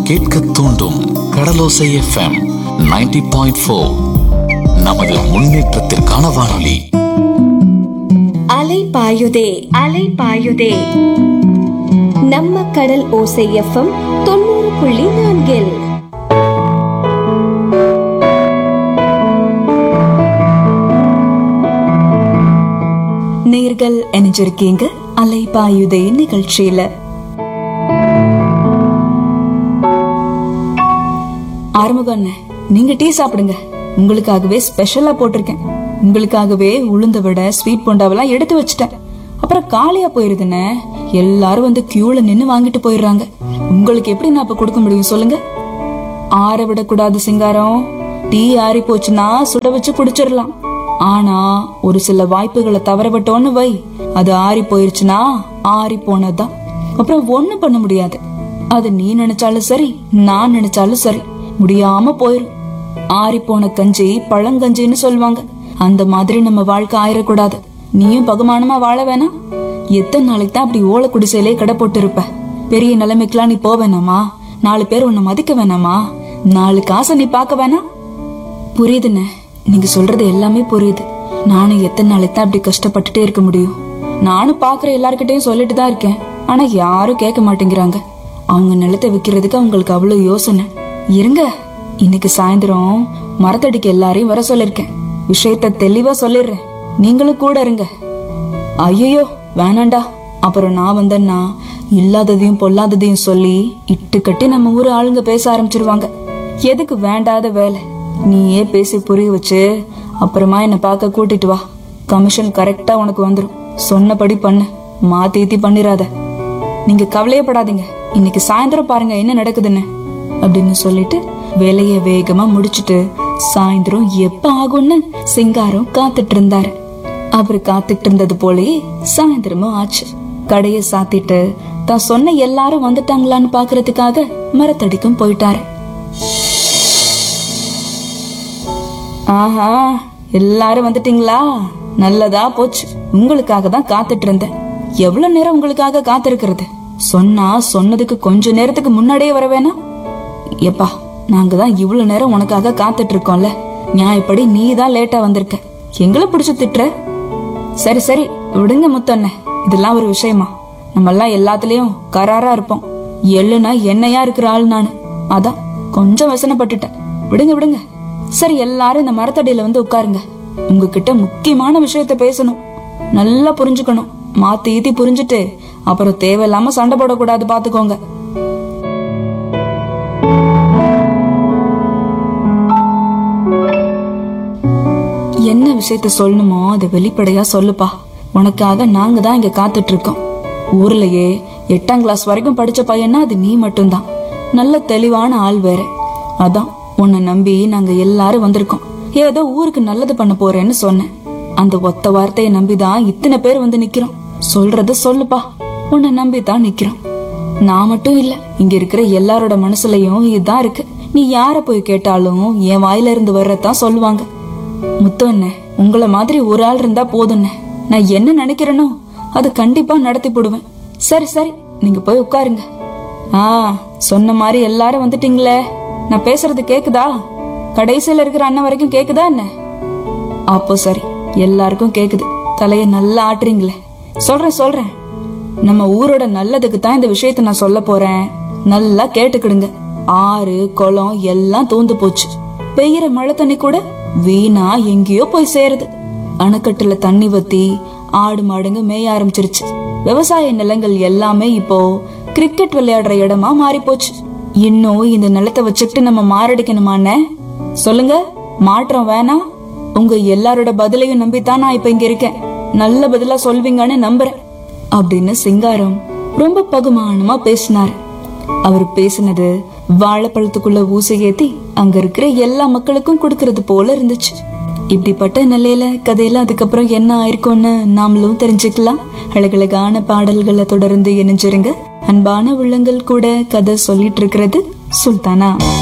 கேட்க தூண்டும் கடலோசை FM 90.4 point four நமது முன்னேற்றத்திற்கான வானொலி அலை பாயுதே அலை பாயுதே நம்ம கடல் ஓசை எஃப்எம் தொண்ணூறு புள்ளி நான்கில் நேர்கள் இணைஞ்சிருக்கீங்க அலைபாயுதே நிகழ்ச்சியில ஆறுமுகம் அண்ணே, நீங்க டீ சாப்பிடுங்க உங்களுக்காகவே ஸ்பெஷலா போட்டிருக்கேன் உங்களுக்காகவே உளுந்த விட ஸ்வீட் பொண்டாவெல்லாம் எடுத்து வச்சிட்டேன் அப்புறம் காலியா போயிருதுன்னு எல்லாரும் வந்து கியூல நின்னு வாங்கிட்டு போயிடுறாங்க உங்களுக்கு எப்படி நான் இப்ப கொடுக்க முடியும் சொல்லுங்க ஆற விடக்கூடாது சிங்காரம் டீ ஆறி போச்சுன்னா சுட வச்சு குடிச்சிடலாம் ஆனா ஒரு சில வாய்ப்புகளை தவற விட்டோன்னு வை அது ஆறி போயிருச்சுன்னா ஆறி போனதுதான் அப்புறம் ஒண்ணு பண்ண முடியாது அது நீ நினைச்சாலும் சரி நான் நினைச்சாலும் சரி முடியாம போயிரும் ஆறி போன கஞ்சி பழங்கஞ்சின்னு சொல்லுவாங்க அந்த மாதிரி நம்ம வாழ்க்கை ஆயிடக்கூடாது நீயும் பகுமானமா வாழ வேணாம் எத்தனை நாளைக்கு தான் அப்படி ஓலை குடிசையிலே கடை போட்டு இருப்ப பெரிய நிலைமைக்கெல்லாம் நீ போக வேணாமா நாலு பேர் உன்னை மதிக்க வேணாமா நாலு காசை நீ பார்க்க வேணாம் புரியுதுண்ணே நீங்க சொல்றது எல்லாமே புரியுது நானும் எத்தனை நாளைக்கு தான் அப்படி கஷ்டப்பட்டுட்டே இருக்க முடியும் நானும் பாக்குற எல்லார்கிட்டயும் சொல்லிட்டு தான் இருக்கேன் ஆனா யாரும் கேட்க மாட்டேங்கிறாங்க அவங்க நிலத்தை விக்கிறதுக்கு அவங்களுக்கு அவ்வளவு யோசனை இருங்க இன்னைக்கு சாயந்தரம் மரத்தடிக்கு எல்லாரையும் வர சொல்லிருக்கேன் விஷயத்த தெளிவா சொல்லிடுறேன் நீங்களும் கூட இருங்க ஐயோ வேணாண்டா அப்புறம் நான் வந்தேன்னா இல்லாததையும் பொல்லாததையும் சொல்லி இட்டு கட்டி நம்ம ஊரு ஆளுங்க பேச ஆரம்பிச்சிருவாங்க எதுக்கு வேண்டாத வேலை நீயே பேசி புரிய வச்சு அப்புறமா என்ன பார்க்க கூட்டிட்டு வா கமிஷன் கரெக்டா உனக்கு வந்துரும் சொன்னபடி பண்ணு மாத்தி ஈத்தி பண்ணிராத நீங்க கவலையப்படாதீங்க இன்னைக்கு சாயந்தரம் பாருங்க என்ன நடக்குதுன்னு அப்படின்னு சொல்லிட்டு வேலைய வேகமா முடிச்சிட்டு சாயந்தரம் எப்ப ஆகும்னு சிங்காரம் காத்துட்டு இருந்தாரு அவரு காத்துட்டு இருந்தது போலயே சாயந்தரமும் ஆச்சு கடைய சாத்திட்டு தான் சொன்ன எல்லாரும் வந்துட்டாங்களான்னு பாக்குறதுக்காக மரத்தடிக்கும் போயிட்டாரு ஆஹா எல்லாரும் வந்துட்டீங்களா நல்லதா போச்சு உங்களுக்காக தான் காத்துட்டு இருந்தேன் எவ்வளவு நேரம் உங்களுக்காக காத்திருக்கிறது சொன்னா சொன்னதுக்கு கொஞ்ச நேரத்துக்கு முன்னாடியே வர வேணாம் எப்பா நாங்க தான் இவ்வளவு நேரம் உனக்காக காத்துட்டு இருக்கோம்ல நியாயப்படி நீ தான் லேட்டா வந்திருக்க எங்களை பிடிச்சு திட்டுற சரி சரி விடுங்க முத்தண்ணே இதெல்லாம் ஒரு விஷயமா நம்ம எல்லாம் எல்லாத்துலயும் கராரா இருப்போம் எள்ளுனா என்னையா இருக்கிற ஆள் நானு அதான் கொஞ்சம் வசனப்பட்டுட்டேன் விடுங்க விடுங்க சரி எல்லாரும் இந்த மரத்தடியில வந்து உட்காருங்க உங்ககிட்ட முக்கியமான விஷயத்த பேசணும் நல்லா புரிஞ்சுக்கணும் மாத்தி ஈத்தி புரிஞ்சுட்டு அப்புறம் தேவையில்லாம சண்டை போடக்கூடாது பாத்துக்கோங்க என்ன விஷயத்த சொல்லணுமோ அதை வெளிப்படையா சொல்லுப்பா உனக்காக நாங்க தான் இங்க காத்துட்டு இருக்கோம் ஊர்லயே எட்டாம் கிளாஸ் வரைக்கும் படிச்ச பையனா அது நீ மட்டும்தான் நல்ல தெளிவான ஆள் வேற அதான் உன்னை நம்பி நாங்க எல்லாரும் வந்திருக்கோம் ஏதோ ஊருக்கு நல்லது பண்ண போறேன்னு சொன்னேன் அந்த ஒத்த வார்த்தையை நம்பிதான் இத்தனை பேர் வந்து நிக்கிறோம் சொல்றத சொல்லுப்பா உன்னை நம்பி தான் நிக்கிறோம் நான் மட்டும் இல்ல இங்க இருக்கிற எல்லாரோட மனசுலயும் இதுதான் இருக்கு நீ யார போய் கேட்டாலும் என் வாயில இருந்து வர்றதான் சொல்லுவாங்க முத்து அண்ணே உங்கள மாதிரி ஒரு ஆள் இருந்தா போதும்ண்ணே நான் என்ன நினைக்கிறேனோ அது கண்டிப்பா நடத்தி போடுவேன் சரி சரி நீங்க போய் உட்காருங்க ஆ சொன்ன மாதிரி எல்லாரும் வந்துட்டீங்களே நான் பேசுறது கேக்குதா கடைசியில இருக்கிற அண்ணன் வரைக்கும் கேக்குதா என்ன அப்போ சரி எல்லாருக்கும் கேக்குது தலைய நல்லா ஆட்டுறீங்களே சொல்றேன் சொல்றேன் நம்ம ஊரோட நல்லதுக்கு தான் இந்த விஷயத்த நான் சொல்ல போறேன் நல்லா கேட்டுக்கிடுங்க ஆறு குளம் எல்லாம் தூந்து போச்சு பெய்யற மழை தண்ணி கூட வீணா எங்கேயோ போய் சேருது அணைக்கட்டுல தண்ணி வத்தி ஆடு மாடுங்க மேய ஆரம்பிச்சிருச்சு விவசாய நிலங்கள் எல்லாமே இப்போ கிரிக்கெட் விளையாடுற இடமா மாறி போச்சு இன்னும் இந்த நிலத்தை வச்சுக்கிட்டு நம்ம மாரடிக்கணுமாண்ணே சொல்லுங்க மாற்றம் வேணாம் உங்க எல்லாரோட பதிலையும் நம்பித்தான் நான் இப்ப இங்க இருக்கேன் நல்ல பதிலா சொல்வீங்கன்னு நம்புறேன் அப்படின்னு சிங்காரம் ரொம்ப பகுமானமா பேசினாரு அவர் பேசினது வாழைப்பழத்துக்குள்ள ஊசி ஏத்தி அங்க இருக்கிற எல்லா மக்களுக்கும் கொடுக்கறது போல இருந்துச்சு இப்படிப்பட்ட நிலையில கதையில அதுக்கப்புறம் என்ன ஆயிருக்கும்னு நாமளும் தெரிஞ்சுக்கலாம் அழகழகான பாடல்களை தொடர்ந்து இணைஞ்சிருங்க அன்பான உள்ளங்கள் கூட கதை சொல்லிட்டு இருக்கிறது சுல்தானா